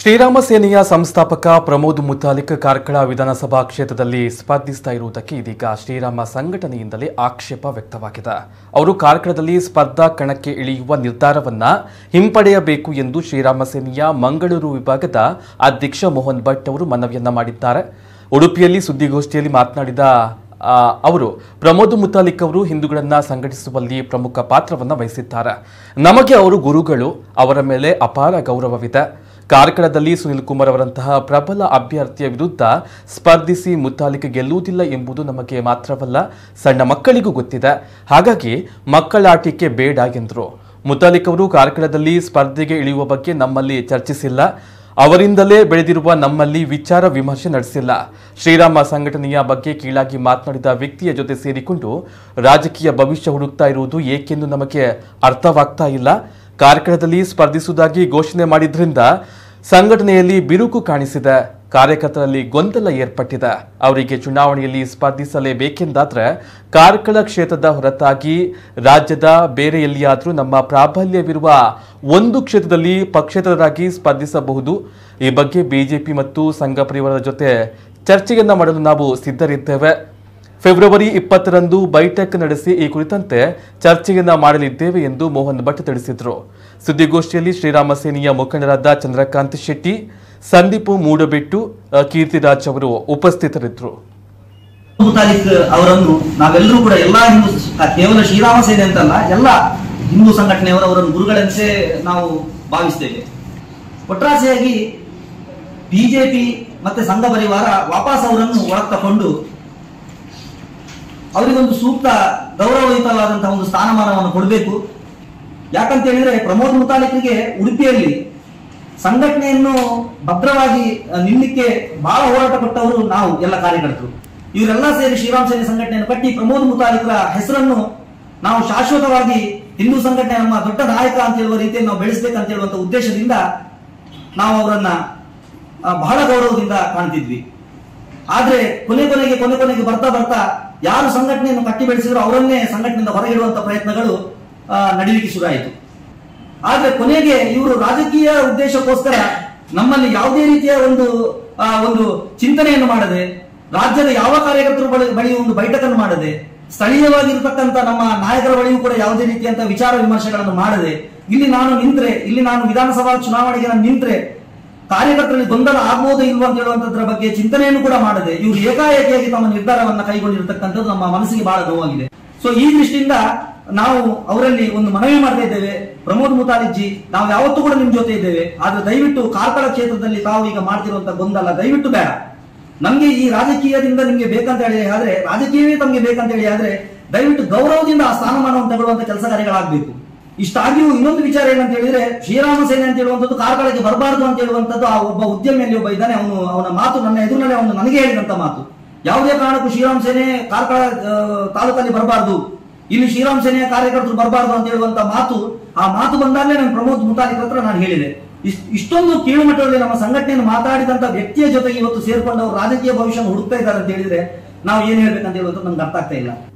ಶ್ರೀರಾಮ ಸೇನೆಯ ಸಂಸ್ಥಾಪಕ ಪ್ರಮೋದ್ ಮುತಾಲಿಕ್ ಕಾರ್ಕಳ ವಿಧಾನಸಭಾ ಕ್ಷೇತ್ರದಲ್ಲಿ ಸ್ಪರ್ಧಿಸ್ತಾ ಇರುವುದಕ್ಕೆ ಇದೀಗ ಶ್ರೀರಾಮ ಸಂಘಟನೆಯಿಂದಲೇ ಆಕ್ಷೇಪ ವ್ಯಕ್ತವಾಗಿದೆ ಅವರು ಕಾರ್ಕಳದಲ್ಲಿ ಸ್ಪರ್ಧಾ ಕಣಕ್ಕೆ ಇಳಿಯುವ ನಿರ್ಧಾರವನ್ನ ಹಿಂಪಡೆಯಬೇಕು ಎಂದು ಶ್ರೀರಾಮ ಸೇನೆಯ ಮಂಗಳೂರು ವಿಭಾಗದ ಅಧ್ಯಕ್ಷ ಮೋಹನ್ ಭಟ್ ಅವರು ಮನವಿಯನ್ನ ಮಾಡಿದ್ದಾರೆ ಉಡುಪಿಯಲ್ಲಿ ಸುದ್ದಿಗೋಷ್ಠಿಯಲ್ಲಿ ಮಾತನಾಡಿದ ಆ, ಅವರು ಪ್ರಮೋದ್ ಮುತಾಲಿಕ್ ಅವರು ಹಿಂದೂಗಳನ್ನ ಸಂಘಟಿಸುವಲ್ಲಿ ಪ್ರಮುಖ ಪಾತ್ರವನ್ನ ವಹಿಸಿದ್ದಾರೆ ನಮಗೆ ಅವರು ಗುರುಗಳು ಅವರ ಮೇಲೆ ಅಪಾರ ಗೌರವವಿದೆ ಕಾರ್ಕಳದಲ್ಲಿ ಸುನಿಲ್ ಕುಮಾರ್ ಅವರಂತಹ ಪ್ರಬಲ ಅಭ್ಯರ್ಥಿಯ ವಿರುದ್ಧ ಸ್ಪರ್ಧಿಸಿ ಮುತಾಲಿಕ್ ಗೆಲ್ಲುವುದಿಲ್ಲ ಎಂಬುದು ನಮಗೆ ಮಾತ್ರವಲ್ಲ ಸಣ್ಣ ಮಕ್ಕಳಿಗೂ ಗೊತ್ತಿದೆ ಹಾಗಾಗಿ ಮಕ್ಕಳಾಟಿಕೆ ಬೇಡ ಎಂದರು ಮುತಾಲಿಕ್ ಅವರು ಕಾರ್ಕಳದಲ್ಲಿ ಸ್ಪರ್ಧೆಗೆ ಇಳಿಯುವ ಬಗ್ಗೆ ನಮ್ಮಲ್ಲಿ ಚರ್ಚಿಸಿಲ್ಲ ಅವರಿಂದಲೇ ಬೆಳೆದಿರುವ ನಮ್ಮಲ್ಲಿ ವಿಚಾರ ವಿಮರ್ಶೆ ನಡೆಸಿಲ್ಲ ಶ್ರೀರಾಮ ಸಂಘಟನೆಯ ಬಗ್ಗೆ ಕೀಳಾಗಿ ಮಾತನಾಡಿದ ವ್ಯಕ್ತಿಯ ಜೊತೆ ಸೇರಿಕೊಂಡು ರಾಜಕೀಯ ಭವಿಷ್ಯ ಹುಡುಕ್ತಾ ಇರುವುದು ಏಕೆಂದು ನಮಗೆ ಅರ್ಥವಾಗ್ತಾ ಇಲ್ಲ ಕಾರ್ಕಳದಲ್ಲಿ ಸ್ಪರ್ಧಿಸುವುದಾಗಿ ಘೋಷಣೆ ಮಾಡಿದ್ರಿಂದ ಸಂಘಟನೆಯಲ್ಲಿ ಬಿರುಕು ಕಾಣಿಸಿದೆ ಕಾರ್ಯಕರ್ತರಲ್ಲಿ ಗೊಂದಲ ಏರ್ಪಟ್ಟಿದೆ ಅವರಿಗೆ ಚುನಾವಣೆಯಲ್ಲಿ ಸ್ಪರ್ಧಿಸಲೇಬೇಕೆಂದಾದ್ರೆ ಕಾರ್ಕಳ ಕ್ಷೇತ್ರದ ಹೊರತಾಗಿ ರಾಜ್ಯದ ಬೇರೆ ಎಲ್ಲಿಯಾದರೂ ನಮ್ಮ ಪ್ರಾಬಲ್ಯವಿರುವ ಒಂದು ಕ್ಷೇತ್ರದಲ್ಲಿ ಪಕ್ಷೇತರರಾಗಿ ಸ್ಪರ್ಧಿಸಬಹುದು ಈ ಬಗ್ಗೆ ಬಿಜೆಪಿ ಮತ್ತು ಸಂಘ ಪರಿವಾರದ ಜೊತೆ ಚರ್ಚೆಯನ್ನ ಮಾಡಲು ನಾವು ಸಿದ್ಧರಿದ್ದೇವೆ ಫೆಬ್ರವರಿ ಇಪ್ಪತ್ತರಂದು ಬೈಠಕ್ ನಡೆಸಿ ಈ ಕುರಿತಂತೆ ಚರ್ಚೆಯನ್ನ ಮಾಡಲಿದ್ದೇವೆ ಎಂದು ಮೋಹನ್ ಭಟ್ ತಿಳಿಸಿದರು ಸುದ್ದಿಗೋಷ್ಠಿಯಲ್ಲಿ ಶ್ರೀರಾಮ ಸೇನೆಯ ಮುಖಂಡರಾದ ಚಂದ್ರಕಾಂತ್ ಶೆಟ್ಟಿ ಸಂದೀಪ್ ಮೂಡಬೆಟ್ಟು ಅ, ಕೀರ್ತಿರಾಜ್ ಅವರು ಉಪಸ್ಥಿತರಿದ್ದರು ಮುತಾಲಿಕ್ ಅವರನ್ನು ನಾವೆಲ್ಲರೂ ಕೂಡ ಎಲ್ಲಾ ಹಿಂದೂ ಕೇವಲ ಶ್ರೀರಾಮ ಸೇನೆ ಅಂತಲ್ಲ ಎಲ್ಲ ಹಿಂದೂ ಸಂಘಟನೆಯವರು ಅವರನ್ನು ಗುರುಗಳಂತೆ ನಾವು ಭಾವಿಸ್ತೇವೆ ಒಟ್ರಾಸೆಯಾಗಿ ಬಿಜೆಪಿ ಮತ್ತೆ ಸಂಘ ಪರಿವಾರ ವಾಪಸ್ ಅವರನ್ನು ಒಳಗೆ ತಕೊಂಡು ಅವರಿಗೊಂದು ಸೂಕ್ತ ಗೌರವಯುತವಾದಂತಹ ಒಂದು ಸ್ಥಾನಮಾನವನ್ನು ಕೊಡಬೇಕು ಯಾಕಂತ ಹೇಳಿದ್ರೆ ಪ್ರಮೋದ್ ಮುತಾಲಿಕರಿಗೆ ಉಡುಪಿಯಲ್ಲಿ ಸಂಘಟನೆಯನ್ನು ಭದ್ರವಾಗಿ ಅಹ್, ನಿಲ್ಲಿಕ್ಕೆ ಬಹಳ ಹೋರಾಟ ಪಟ್ಟವರು ನಾವು ಎಲ್ಲ ಕಾರ್ಯಕರ್ತರು ಇವರೆಲ್ಲ ಸೇರಿ ಶ್ರೀರಾಮ್ ಸೇನೆ ಸಂಘಟನೆಯನ್ನು ಕಟ್ಟಿ ಪ್ರಮೋದ್ ಮುತಾಲಿಕರ ಹೆಸರನ್ನು ನಾವು ಶಾಶ್ವತವಾಗಿ ಹಿಂದೂ ಸಂಘಟನೆ ನಮ್ಮ ದೊಡ್ಡ ನಾಯಕ ಅಂತ ಹೇಳುವ ರೀತಿಯಲ್ಲಿ ನಾವು ಬೆಳೆಸಬೇಕಂತ ಹೇಳುವಂತ ಉದ್ದೇಶದಿಂದ ನಾವು ಅವರನ್ನ ಆ, ಬಹಳ ಗೌರವದಿಂದ ಕಾಣ್ತಿದ್ವಿ ಆದ್ರೆ ಕೊನೆ ಕೊನೆಗೆ ಕೊನೆ ಕೊನೆಗೆ ಬರ್ತಾ ಬರ್ತಾ ಯಾರು ಸಂಘಟನೆಯನ್ನು ಕಟ್ಟಿ ಬೆಳೆಸಿದ್ರು ಅವರನ್ನೇ ಸಂಘಟನೆಯಿಂದ ಹೊರಗಿಡುವಂತ ಪ್ರಯತ್ನಗಳು ಆ, ನಡೀಲಿಕ್ಕೆ ಶುರುವಾಯಿತು ಆದ್ರೆ ಕೊನೆಗೆ ಇವರು ರಾಜಕೀಯ ಉದ್ದೇಶಕ್ಕೋಸ್ಕರ ನಮ್ಮಲ್ಲಿ ಯಾವುದೇ ರೀತಿಯ ಒಂದು ಆ, ಒಂದು ಚಿಂತನೆಯನ್ನು ಮಾಡದೆ ರಾಜ್ಯದ ಯಾವ ಕಾರ್ಯಕರ್ತರ ಬಳಿ ಬಳಿ ಒಂದು ಬೈಠಕನ್ನು ಮಾಡದೆ ಸ್ಥಳೀಯವಾಗಿರ್ತಕ್ಕಂಥ ನಮ್ಮ ನಾಯಕರ ಬಳಿಯೂ ಕೂಡ ಯಾವುದೇ ರೀತಿಯಂತ ವಿಚಾರ ವಿಮರ್ಶೆಗಳನ್ನು ಮಾಡದೆ ಇಲ್ಲಿ ನಾನು ನಿಂತ್ರೆ ಇಲ್ಲಿ ನಾನು ವಿಧಾನಸಭಾ ಚುನಾವಣೆಗೆ ನಾನು ನಿಂತ್ರೆ ಕಾರ್ಯಕರ್ತರಲ್ಲಿ ಗೊಂದಲ ಆಗ್ಬೋದೇ ಇಲ್ವಾ ಅಂತ ಹೇಳುವಂತದ್ರ ಬಗ್ಗೆ ಚಿಂತನೆಯನ್ನು ಕೂಡ ಮಾಡದೆ ಇವರು ಏಕಾಏಕಿಯಾಗಿ ತಮ್ಮ ನಿರ್ಧಾರವನ್ನ ಕೈಗೊಂಡಿರ್ತಕ್ಕಂಥದ್ದು ನಮ್ಮ ಮನಸ್ಸಿಗೆ ಬಹಳ ನೋವಾಗಿದೆ ಸೊ ಈ ದೃಷ್ಟಿಯಿಂದ ನಾವು ಅವರಲ್ಲಿ ಒಂದು ಮನವಿ ಮಾಡ್ತಾ ಇದ್ದೇವೆ ಪ್ರಮೋದ್ ಮುತಾಲಿಕ್ ಜಿ ನಾವು ಯಾವತ್ತೂ ಕೂಡ ನಿಮ್ ಜೊತೆ ಇದ್ದೇವೆ ಆದ್ರೆ ದಯವಿಟ್ಟು ಕಾರ್ಕಳ ಕ್ಷೇತ್ರದಲ್ಲಿ ತಾವು ಈಗ ಮಾಡ್ತಿರುವಂತ ಗೊಂದಲ ದಯವಿಟ್ಟು ಬೇಡ ನಮ್ಗೆ ಈ ರಾಜಕೀಯದಿಂದ ನಿಮ್ಗೆ ಬೇಕಂತ ಹೇಳಿ ಆದ್ರೆ ರಾಜಕೀಯವೇ ತಮ್ಗೆ ಬೇಕಂತ ಹೇಳಿ ಆದ್ರೆ ದಯವಿಟ್ಟು ಗೌರವದಿಂದ ಆ ಸ್ಥಾನಮಾನವನ್ನು ತಗೊಳ್ಳುವಂತ ಕೆಲಸ ಕಾರ್ಯಗಳಾಗಬೇಕು ಇಷ್ಟಾಗಿಯೂ ಇನ್ನೊಂದು ವಿಚಾರ ಏನಂತ ಹೇಳಿದ್ರೆ ಶ್ರೀರಾಮ ಸೇನೆ ಅಂತ ಹೇಳುವಂಥದ್ದು ಕಾರ್ಕಳಕ್ಕೆ ಬರಬಾರದು ಅಂತ ಹೇಳುವಂಥದ್ದು ಆ ಒಬ್ಬ ಉದ್ಯಮಿಯಲ್ಲಿ ಒಬ್ಬ ಇದ್ದಾನೆ ಅವನು ಅವನ ಮಾತು ನನ್ನ ಎದುರಿನಲ್ಲಿ ಅವನು ನನಗೆ ಹೇಳಿದಂತ ಮಾತು ಯಾವುದೇ ಕಾರಣಕ್ಕೂ ಶ್ರೀರಾಮ್ ಸೇನೆ ಕಾರ್ಕಳ ಆ, ತಾಲೂಕಲ್ಲಿ ಬರಬಾರದು ಇಲ್ಲಿ ಶ್ರೀರಾಮ್ ಸೇನೆಯ ಕಾರ್ಯಕರ್ತರು ಬರಬಾರದು ಅಂತ ಹೇಳುವಂತ ಮಾತು ಆ ಮಾತು ಬಂದಾಗಲೇ ನಾನು ಪ್ರಮೋದ್ ಮುತಾಲಿಕ್ ಹತ್ರ ನಾನು ಹೇಳಿದೆ ಇಷ್ಟ್- ಇಷ್ಟೊಂದು ಕೀಳು ಮಟ್ಟದಲ್ಲಿ ನಮ್ಮ ಸಂಘಟನೆಯನ್ನು ಮಾತಾಡಿದಂತ ವ್ಯಕ್ತಿಯ ಜೊತೆಗೆ ಇವತ್ತು ಸೇರ್ಕೊಂಡು ಅವರು ರಾಜಕೀಯ ಭವಿಷ್ಯ ಹುಡುಕ್ತಾ ಇದ್ದಾರೆ ಅಂತ ಹೇಳಿದ್ರೆ ನಾವು ಏನ್ ಹೇಳ್ಬೇಕಂತ ಹೇಳುವಂತ ನಮ್ಗೆ ಅರ್ಥ ಆಗ್ತಾ ಇಲ್ಲ